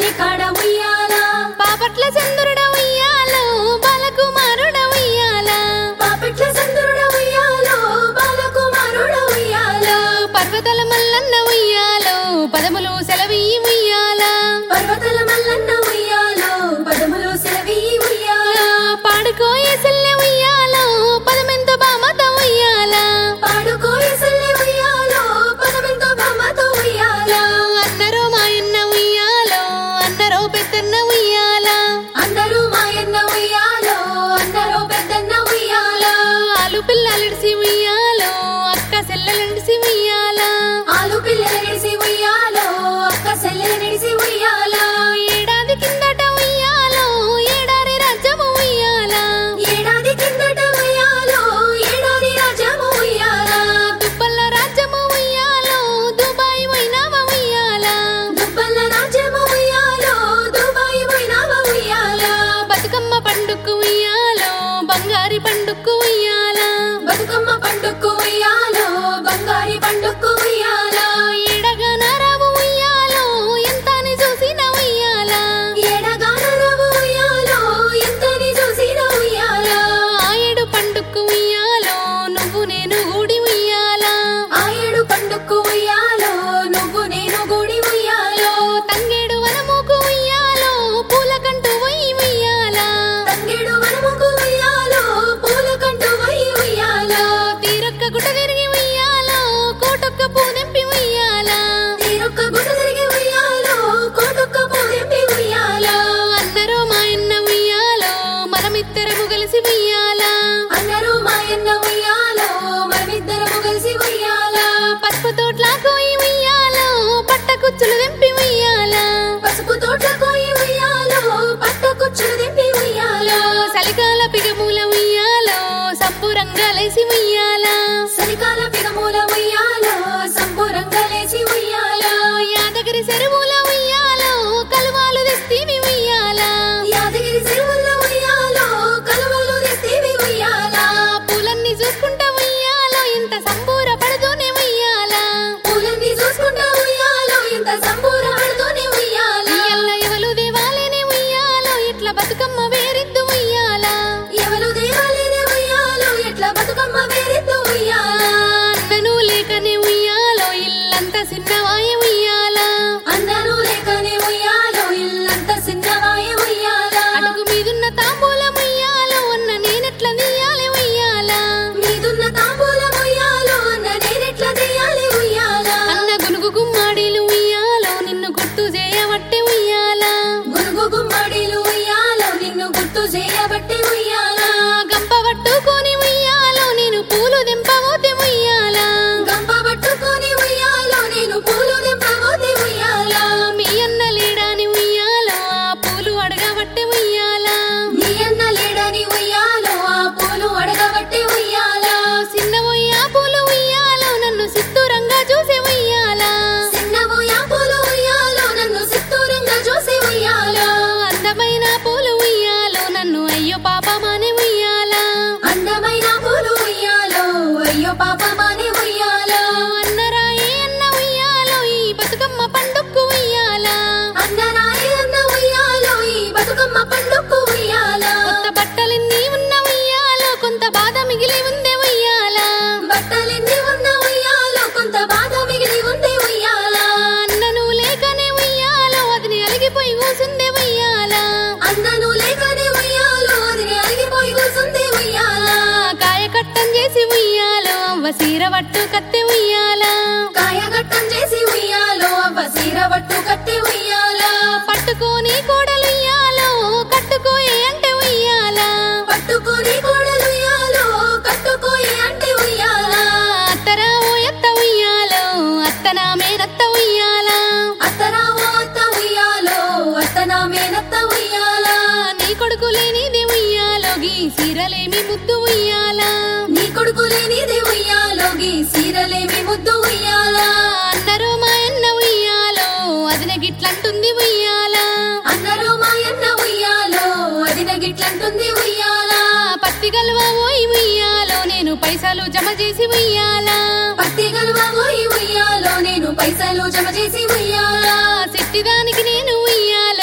గుడి కాడ ఉయ్యాల పాపట్ల చంద్రుడ ఉయ్యాలో బాలకుమారుడ ఉయ్యాల పాపెట్ల చంద్రుడ ఉయ్యాలో బాలకుమారుడ ఉయ్యాల పర్వతల మల్లన్న ఉయ్యాలో పదములు సెలవీయి ఉయ్యాల పర్వతల మల్లన్న ఉయ్యాలో పదములు సెలవి ఉయ్యాల పాడుకోయే సెల్లె ఉయ్యాలో పదమెంతో బామత ఉయ్యాల పాడుకోయ సల్లి ఉయ్యాలో పదమెంతో బొమ్మతో ఉయ్యాల అందరూ మాయన్న ఉయ్యాలో అందరూ పెద్దన్న ఉయ్యాల అందరూ మాయన్న ఉయ్యాలో అందరూ పెద్దన్న ఉయ్యాల ఆలు పిల్లలిడిసి ఉయ్యాలో అక్క సెల్లలిడిసి ఉయ్యాల ఆలు పిల్లల నిడిసి ఉయ్యాలో అక్క సెల్లెల నిడిసి ఉయ్యాల ఏడాది కిందట ఉయ్యాలో ఏడారి రాజ్యము ఉయ్యాల ఏడాది కిందట ఉయ్యాలో ఏడాది రాజము ఉయ్యాల దుబ్బల్ల రాజ్యము ఉయ్యాలో దుబాయ్ పోయినావ ఉయ్యాల దుబ్బల్ల రాజ్యము ఉయ్యాలో దుబాయ్ పోయినావ ఉయ్యాల బతుకమ్మ పండుక్కు ఉయ్యాలో బంగారి పండుక్కు ఉయ్యాల బతుకమ్మ పండుక్కు ఉయ్యాలో బంగారి పండుక్కు ఉయ్యాల ఏడగా నారావు ఉయ్యాలో ఎంతని చూసిన ఉయ్యాల ఏడగానరవు ఉయ్యాలో ఎంతని చూసిన ఉయ్యాల ఆ ఏడు పండుక్కు ఉయ్యాలో నువ్వు నేను ఊడి ఉయ్యాల ఆ ఏడు పండుక్కు ఉయ్యాలో నువ్వు నేను గుడి ఉయ్యాలో తంగేడు వనముకు ఉయ్యాలో పూలకంటూ పోయి ఉయ్యాల తంగేడు వనముకు ఉయ్యాలో పూల కంటూ పోయి ఉయ్యాలో తీరొక్క గుట్ట తిరిగి ఉయ్యాలో కోటొక్క పూనెంపి ఉయ్యాల తీరొక్క గుట్ట తిరిగి ఉయ్యాలో కోటొక్క పోదెంపి ఉయ్యాలో అందరూ మా అన్న ఉయ్యాలో మనమిద్దరము కలిసి ఉయ్యాల అందరూ మాయన్న ఉయ్యాలో మనమిద్దరము కలిసి ఉయ్యాల పసుపు తోట్ల కోయి ఉయ్యాలో పట్ట కుచ్చులు వెంపి ఉయ్యాల పసుపు తోట కోయి ఉయ్యాలో పట్ట కుచ్చులు దింపి ఉయ్యాలో చలికాల పిగమూల ఉయ్యాలో సంబురంగా లేసి ఉయ్యాల చలికాల పిగమూల ఉయ్యాలో సంపూరంగా లేచి ఉయ్యాలో యాదగిరి చెరువుల ఉయ్యాలో కలువాలు తెస్తీవి ఉయ్యాల యాదగిరి చెరువుల్లో ఉయ్యాలో కలువలు తెస్తేవి ఉయ్యాల పూలన్నీ చూసుకుంటా ఉయ్యాలో ఇంత సంబూర పడుతూనే ఉయ్యాల పూలన్నీ చూసుకుంటా ఉయ్యాలో ఇంత సంపూర పడుతూనే ఉయ్యాల ఎల్ల ఎవలు దేవాలేనే ఉయ్యాలో ఇట్లా బతుకమ్మ వేరిద్దు ఉయ్యాల ఎవరు దేవాలేనే ఉయ్యాలో ఎట్లా బతుకమ్మ వేరెత్తు ఉయ్యాల అన్నను లేకనే ఉయ్యాలో ఇల్లంతా చిన్నవాయ ఉయ్యాల అందరూ లేకనే ఉయ్యాలో ఇల్లంతా చిన్నవాయ ఉయ్యాల అడుగు మీదున్న తాంబూలం ఉయ్యాలో అన్న నేనెట్లా నీయాలి ఉయ్యాల మీదున్న తాంబూలం ఉయ్యాలో అన్న నేనెట్లా తీయాలి ఉయ్యాల అన్న గునుగు గుమ్మాడీలు ఉయ్యాలో నిన్ను గుర్తు చేయబట్టే ఉయ్యాల గురుగు గుమ్మడిలు ఉయ్యాలో నిన్ను గుర్తు చేయబట్టి ఉయ్యాల గంప పట్టుకొని ఉయ్యాలో నేను పూలు దింపబోతే ఉయ్యాల గంప పట్టుకొని ఉయ్యాలో నేను పూలు దింపబోతే ఉయ్యాల మీ అన్న లేడాని ఉయ్యాలో ఆ పూలు అడగబట్టే ఉయ్యాల నీ అన్న లేడని ఉయ్యాలో ఆ పూలు అడగబట్టి ఉయ్యాల చిన్న ఆ పూలు ఉయ్యాలో నన్ను సిత్తురంగా చూసి ఉయ్యాల చిన్నవు యా పూలు ఉయ్యాలో నన్ను సిత్తూరంగా చూసి ఉయ్యాల అందమైన పూలు ఉయ్యాలో నన్ను అయ్యో పాపమానే ఉయ్యాల అందమైన పూలు ఉయ్యాలో అయ్యో పాపమాని ఉయ్యాలో అన్నరాయే అన్న ఉయ్యాలో ఈ బతుకమ్మ పండుక్కు ఉయ్యాల అందరాయి అన్న ఉయ్యాలో ఈ బతుకమ్మ పండుక్కు ఉయ్యాల కొత్త బట్టలన్నీ ఉన్న ఉయ్యాలో కొంత బాధ మిగిలి ఉందే ఉయ్యాల బట్టలెన్ని ఉన్న ఉయ్యాలో కొంత బాధ మిగిలి ఉంది ఉయ్యాల అన్నను లేకనే ఉయ్యాలో అదిని అలిగిపోయి కూసుందే ఉయ్యాల అందను లేకనే ఉయ్యాలో అది అలిగిపోయి కూసుంది ఉయ్యాల కాయ కట్టం చేసి ఉయ్యాలో అవ్వ సీర పట్టు కత్తె ఉయ్యాల కాయగట్టం చేసి ఉయ్యాలో అవ్వ సీర పట్టు కట్టి ఉయ్యాల పట్టుకొని కోడలు ఉయ్యాలో కట్టుకోయే అంటే ఉయ్యాల పట్టుకొని కోడలు ఉయ్యాలో కట్టుకోయి అంటే ఉయ్యాల అత్తరా ఓ ఎత్త ఉయ్యాలో అత్త నా మేనత్త ఉయ్యాల అత్తరావో అత్త ఉయ్యాలో అత్త నా మేనత్త ఉయ్యాల నీ కొడుకు లేనిది ఉయ్యాలో గీ సీరలేమి ముద్దు ఉయ్యాల నీ కొడుకు లేనిది ఉయ్యాలోగి సీరలేమి ముద్దు ఉయ్యాల అందరూ మా అన్న ఉయ్యాలో అదిన గిట్లంటుంది ఉయ్యాల అందరూ మాయన్న ఉయ్యాలో అదిన గిట్లంటుంది ఉయ్యాల పత్తి గల్వ ఓయి ఉయ్యాలో నేను పైసలు జమ చేసి ఉయ్యాల పత్తి గల్వ పోయి ఉయ్యాలో నేను పైసలు జమ చేసి ఉయ్యాల సిట్టిదానికి నేను ఉయ్యాలో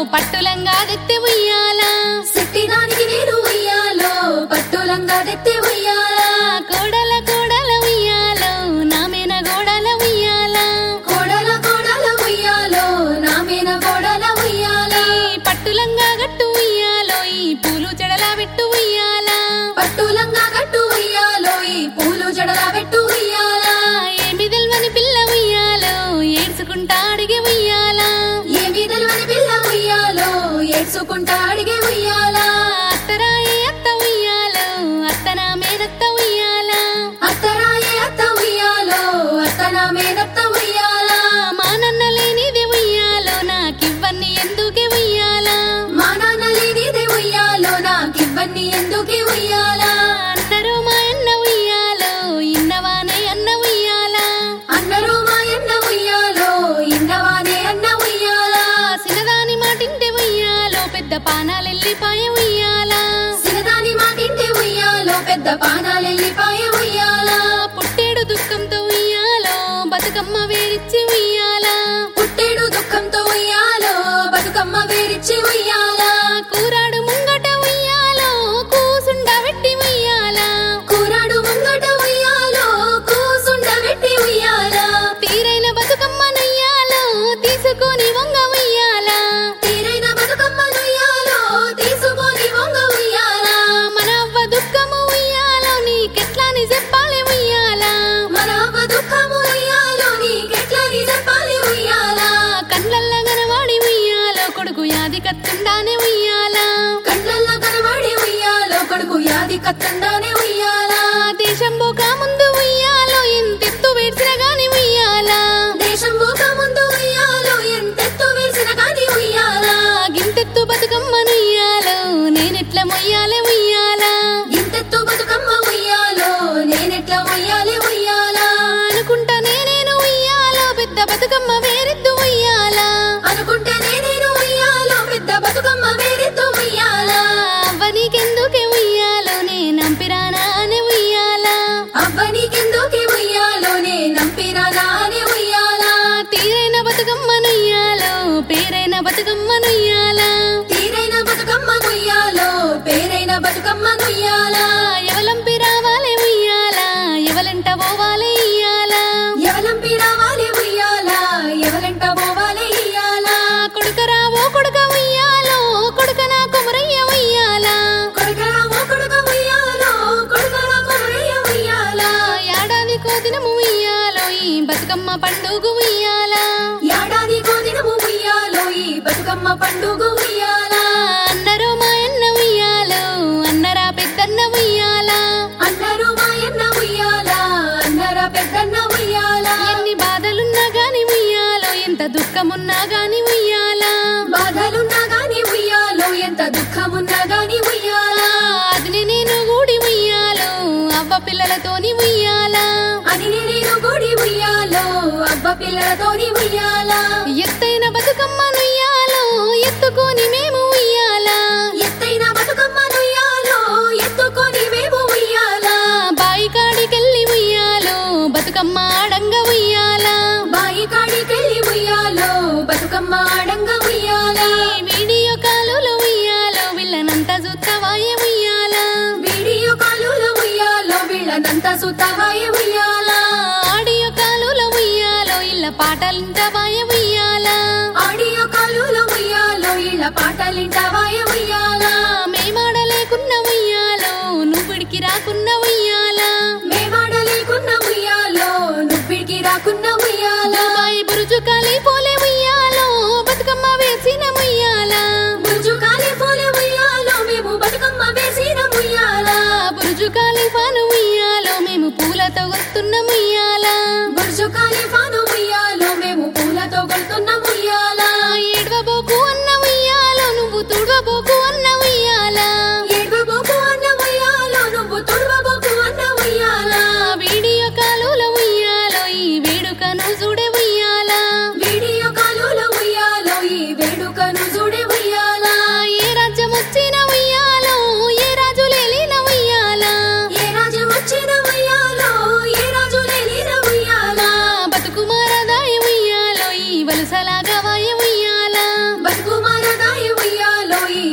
పట్టులంగా దెత్తి ఉయ్యాల సిట్టిదానికి నేను ఉయ్యాలో పట్టులంగా తెత్తి ఉయ్యాలా కోడల కోడల ఉయ్యాలో నామేన గోడల ఉయ్యాల కోడల కోడల ఉయ్యాలో నా మీద కోడల ఉయ్యాలా ఈ పట్టులంగా గట్టు ఉయ్యాలో ఈ పూలు జడల పెట్టు ఉయ్యాల పట్టులంగా కట్టు ఉయ్యాలో ఈ పూలు జడల పెట్టు ఉయ్యాలా ఏమి తెల్వని పిల్ల ఉయ్యాలో ఏడ్చుకుంటా అడిగి ఉయ్యాల ఏమి తెలియని పిల్ల ఉయ్యాలో ఏడ్చుకుంటా అడిగే ఉయ్యాలా అత్తరాయే అత్త ఉయ్యాలో అత్త నా మేనత్త ఉయ్యాల అత్తరాయే అత్త ఉయ్యాలో అత్త నా మేనత్త ఉయ్యాలా మా నన్న లేనిది ఉయ్యాలో నాకివ్వన్ని ఎందుకే ఉయ్యాల మా నాన్న లేనిదే ఉయ్యాలో నాకివ్వన్ని ఎందుకే ఉయ్యాలా అన్నరు మా అన్న ఉయ్యాలో ఇన్నవానే అన్న ఉయ్యాల అన్నరు మా అన్న ఉయ్యాలో ఇన్నవానే అన్న ఉయ్యాలా సినదాని మాటింటే ఉయ్యాలో పెద్ద పానాలెల్లిపాయ ఉయ్యాల సిరదాని మాటింటే ఉయ్యాలో పెద్ద పానాలెల్లిపాయ ఉయ్యాలా పుట్టేడు దుఃఖంతో ఉయ్యాలో బతుకమ్మ వేరిచ్చి ఉయ్యాల పుట్టేడు దుఃఖంతో ఉయ్యాలో బతుకమ్మ వేరిచ్చి ఉయ్యాలా కూరాడు ముంగట ఉయ్యాలో కూసుండ వెట్టి ఉయ్యాల కూరాడు ముంగట ఉయ్యాలో కూసుండ పెట్టి ఉయ్యాలా తీరైన బతుకమ్మ నుయ్యాలో తీసుకొని వంగ ఉయ్యాల తీరైన బతుకమ్మ నుయ్యాలో తీసుకొని వంగ ఉయ్యాలా మన అవ్వ దుఃఖము ఉయ్యాలో నీకెట్లాని చెప్పాలి ఉయ్యాల మన అవ్వ దుఃఖము ఉయ్యాలో నీకెట్లని చెప్పాలి ఉయ్యాలా కళ్ళల్ల గనవాడి ఉయ్యాలో కొడుకు యాది కత్తుండానే ఉయ్యాల కండ్లల్లో కనబడి ఉయ్యాలో కొడుకు యాది కత్తండానే ఉయ్యాలా దేశం పోక ముందు ఉయ్యాలో ఇంతెత్తు వేడ్చిన గాని ఉయ్యాల దేశం పోక ముందు ఉయ్యాలో ఎంతెత్తు వేసిన కాని ఉయ్యాలా గింతెత్తు బతుకమ్మను ఉయ్యాలో నేనెట్ల మొయ్యాలే ఉయ్యాల ఇంతెత్తు బతుకమ్మ ఉయ్యాలో నేనెట్లా ఉయ్యాలి ఉయ్యాలా అనుకుంటా నేనేను ఉయ్యాలో పెద్ద బతుకమ్మ వేరెద్దు ఉయ్యాల అనుకుంటే నేను ఉయ్యాలో పెద్ద బతుకమ్మ వేరెత్తు ఉయ్యాలా అవ్వ నీకెందుకే ఉయ్యాలో నేనంపిరానా అని ఉయ్యాల అవ్వ నీకెందుకే ఉయ్యాలో నే నంపిరానా అని ఉయ్యాలా తీరైన బతుకమ్మను ఉయ్యాలో పేరైన బతుకమ్మను ఉయ్యాల తీరైన బతుకమ్మ ఉయ్యాలో పేరైన బతుకమ్మ ఉయ్యాలా ఎవలంపి రావాలే ఉయ్యాల ఎవలంట పోవాలే ఇయ్యాల ఎవలంపి రావాలి ఉయ్యాలా ఎవలంట పోవాలి ఇయ్యాలా కొడుకరావో కొడుక ఉయ్యాలో కొడుక నా కొమరయ్య ఉయ్యాల కొడుకరా ఓ కొడుక ఉయ్యాలో కొడుకరా కొమరయ్య ఉయ్యాలా ఏడాది కోదినము ఉయ్యాలో ఈ బతుకమ్మ పండుగ ఉయ్యాల ఏడాది కోదినము ఉయ్యాలో ఈ బతుకమ్మ పండుగ ఉయ్యాలా అన్నరో మా అన్న ఉయ్యాలో అన్నరా పెద్దన్న ఉయ్యాల అన్నారు మాయన్న ఉయ్యాలా అన్నరా పెద్దన్న ఉయ్యాలా ఎన్ని బాధలున్నా గాని ఉయ్యాలో ఎంత దుఃఖమున్నా గాని ఉయ్యాల బాధలున్నా గాని ఉయ్యాలో ఎంత దుఃఖమున్నా గాని ఉయ్యాలా అది నేను గూడి ఉయ్యాలో అవ్వ పిల్లలతోని ఉయ్యాల అని నేను గుడి ఉయ్యాలో అబ్బ పిల్లలతోని ఉయ్యాలా ఎత్తైన బతుకమ్మ నుయ్యాలో ఎత్తుకొని మేము ఉయ్యాల ఎత్తైన బతుకమ్మ నుయ్యాలో ఎత్తుకొని మేము ఉయ్యాలా బాయి కాడికెళ్ళి ఉయ్యాలో బతుకమ్మ ఆడంగ ఉయ్యాల బాయి కాడికెళ్ళి ఉయ్యాలో బతుకమ్మ ఆడంగా ఉయ్యాలా ఈ వీడియో కాలులో ఉయ్యాలో వీళ్ళనంతా చూస్తావాయ ఉయ్యాల వీడియో కాలులో ఉయ్యాలో వీళ్ళనంతా సుతవాయ ఉయ్యాలా ఆడియో కాలులో ఉయ్యాలో ఇళ్ళ పాటలింటవాయ ఉయ్యాల ఆడియో కాలులో ఉయ్యాలో ఇళ్ళ పాటలింటవాయ ఉయ్యాలా మేమాడలేకున్న ఉయ్యాలో నువ్వుడికి రాకున్న ఉయ్యాల మేమాడలేకున్న ఉయ్యాలో నువ్విడికి రాకున్న ఉయ్యాలా దుబాయ్ బురుజు కాలి పోలే ఉయ్యాలో బతుకమ్మ వేసిన ఉయ్యాల బుర్జు కాలి పూలే ఉయ్యాలో మేము బతుకమ్మ వేసిన ఉయ్యాలా బురుజు కాలి పాను ఉయ్యాలో మేము పూలతో వస్తున్న ఉయ్యాల బుర్జు కాలి ఫాను ఉయ్యాలో మేము పూలతో కొడుతున్న ఉయ్యాలా ఏడవబోకు అన్న ఉయ్యాలో నువ్వు తుడవబో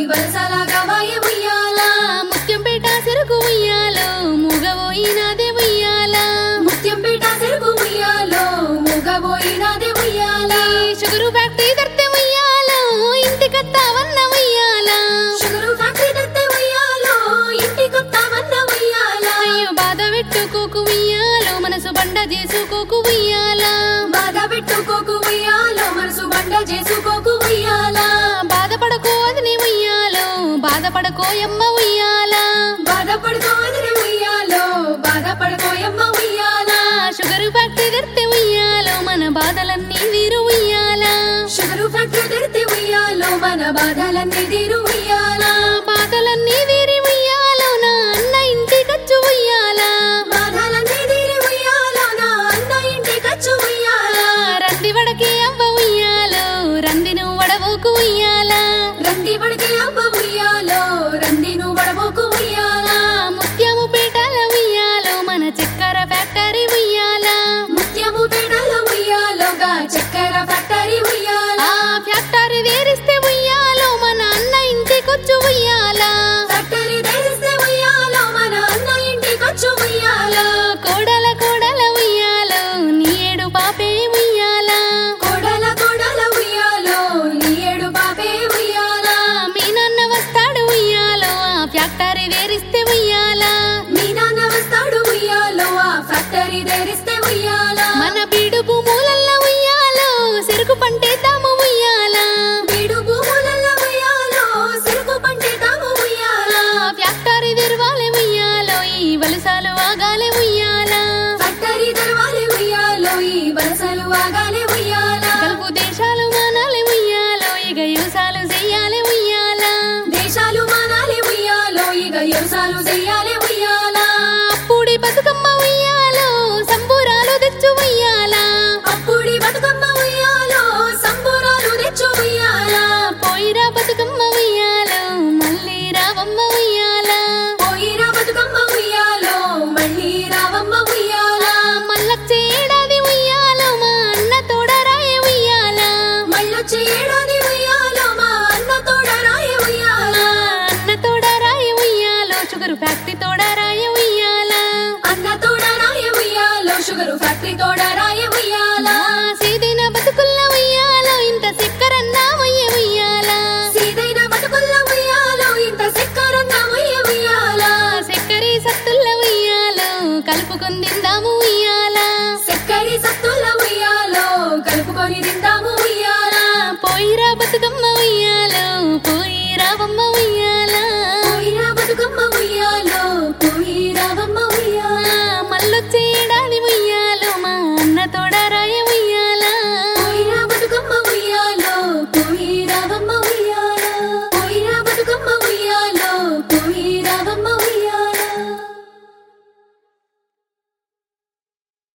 వలసలాగా వాయ ఉయ్యాల ముత్యంపేట చెరుకు ఉయ్యాలో మూగబోయినాదే ఉయ్యాల ముత్యంపేట చెరుకు ఉయ్యాలో మూగబోయినాదే ఉయ్యాల షుగరు ఫ్యాక్టరీ దర్తె ఉయ్యాలో ఇంటికత్తావన్న ఉయ్యాల షుగరు ఫ్యాక్టరీ దత్తే ఉయ్యాలో ఇంటికొత్తామన్న ఉయ్యాల అయ్యో బాధ పెట్టుకోకు ఉయ్యాలో మనసు బండ చేసుకోకు ఉయ్యాల బాధ పెట్టుకోకు ఉయ్యాలో మనసు బండ చేసుకోకు ఉయ్యాల బాధపడకో అదిని ఉయ్యాలో బాధపడకో ఎమ్మ ఉయ్యాల బాధపడుకో వదిలి ఉయ్యాలో బాధపడుకోయమ్మ ఉయ్యాల షుగరు ఫ్యాక్టరీ దర్తె ఉయ్యాలో మన బాధలన్నీ వీరు ఉయ్యాల షుగరు ఫ్యాక్టరీ తెరితే ఉయ్యాలో మన బాధలన్నీ తీరు ఉయ్యాల బాధలన్నీ వీరి ఉయ్యాలో నా అన్న ఇంటికచ్చు ఉయ్యాల బాధలన్నీ తీరి ఉయ్యాలో నా అన్న ఇంటికచ్చు ఉయ్యాల రంది వడకి అవ్వ ఉయ్యాలో రందిను వడవోకు ఉయ్యాల రంది పడికి అవ్వ ఉయ్యాలో రంది నువ్వు వడబోకు ఉయ్యాల ముత్యము పీటల ఉయ్యాలో మన చక్కెర ఫ్యాక్టరీ ఉయ్యాల ముత్యము పేడల ఉయ్యాలోగా చక్కెర ఫ్యాక్టరీ ఉయ్యాల ఆ ఫ్యాక్టరీ వేరిస్తే ఉయ్యాలో మన అన్న ఇంటికొచ్చు ఉయ్యాల ఫ్యాక్టరీ తెరిస్తే ఉయ్యాలో మన అన్న ఇంటికొచ్చు ఉయ్యాల కోడల కోడల ఉయ్యాలో నీ ఏడు పాపే ఉయ్యాల కోడల కోడల ఉయ్యాలో నీ ఏడు బాబే ఉయ్యాల మీ నాన్న వస్తాడు ఉయ్యాలో ఆ ఫ్యాక్టరీ వేరిస్తే ఉయ్యాల మీ నాన్న వస్తాడు ఉయ్యాలో ఆ ఫ్యాక్టరీ తెరిస్తే ఉయ్యాల మన బీడు భూములల్ల ఉయ్యాలో చెరుకు పంటేద్దాము ఉయ్యాల వీడు భూములల్ల ఉయ్యాలో చెరుకు పంటేతాము ఉయ్యాల ఆ ఫ్యాక్టరీ తెరవాలి ఉయ్యాలో ఈ వలసాలు ఆగాలి ఉయ్యాల ఫ్యాక్టరీ తెరవాలి ఉయ్యాలో ఈ వలసలు ఆగాలి ఉయ్యాల గల్పు దేశాలు మానాలి ఉయ్యాలో ఇక యూసాలు చెయ్యాలి ఉయ్యాల దేశాలు మానాలి ఉయ్యాలో ఇక యువసాలు చెయ్యాలి ఉయ్యాల అప్పుడి బతుకమ్మ ఉయ్యాలో సంబురాలు తెచ్చు ఉయ్యాల అప్పుడి బతుకమ్మ ఉయ్యాలో సంబురాలు తెచ్చు ఉయ్యాల పోయిరా బతుకమ్మ ఉయ్యాలో మళ్ళీ రావమ్మ ఉయ్యాల పోయిరా బతుకమ్మ ఉయ్యాలో మళ్ళీ రావమ్మ ఉయ్యాల మళ్ళొచ్చే ఏడాది ఉయ్యాలో మా అన్న తోడరాయ ఉయ్యాల మళ్ళొచ్చే ఏడాది ఉయ్యాలో మా అన్న తోడ రాయ ఉయ్యాల అన్న తోడరాయ ఉయ్యాలో షుగర్ ఫ్యాక్టరీ తోడరాయ ఉయ్యాల అన్న తోడ రాయ ఉయ్యాలో షుగరు ఫ్యాక్టరీ తోడ రాయ ఉయ్యాల సీదిన బతుకుల్ల ఉయ్యాలో ఇంత చక్కెరన్నా ఉయ్య ఉయ్యాల సీదైన బతుకుల్ల ఉయ్యాలో ఇంత సెక్కరన్న ఉయ్య ఉయ్యాల చక్కెరి సత్తుల్ల ఉయ్యాలో కలుపుకొని తిందాము ఉయ్యాల సెక్కరి సత్తుల ఉయ్యాలో కలుపుకొని తిందాము ఉయ్యాల పోయిరా బతుకమ్మ ఉయ్యాలో పోయి రావమ్మ ఉయ్యాల పోయిరా బతుకమ్మ ఉయ్యాలో పోయి రావమ్మ ఉయ్యాల మళ్ళొచ్చే ఏడాది ఉయ్యాలో మా అన్న తోడరాయ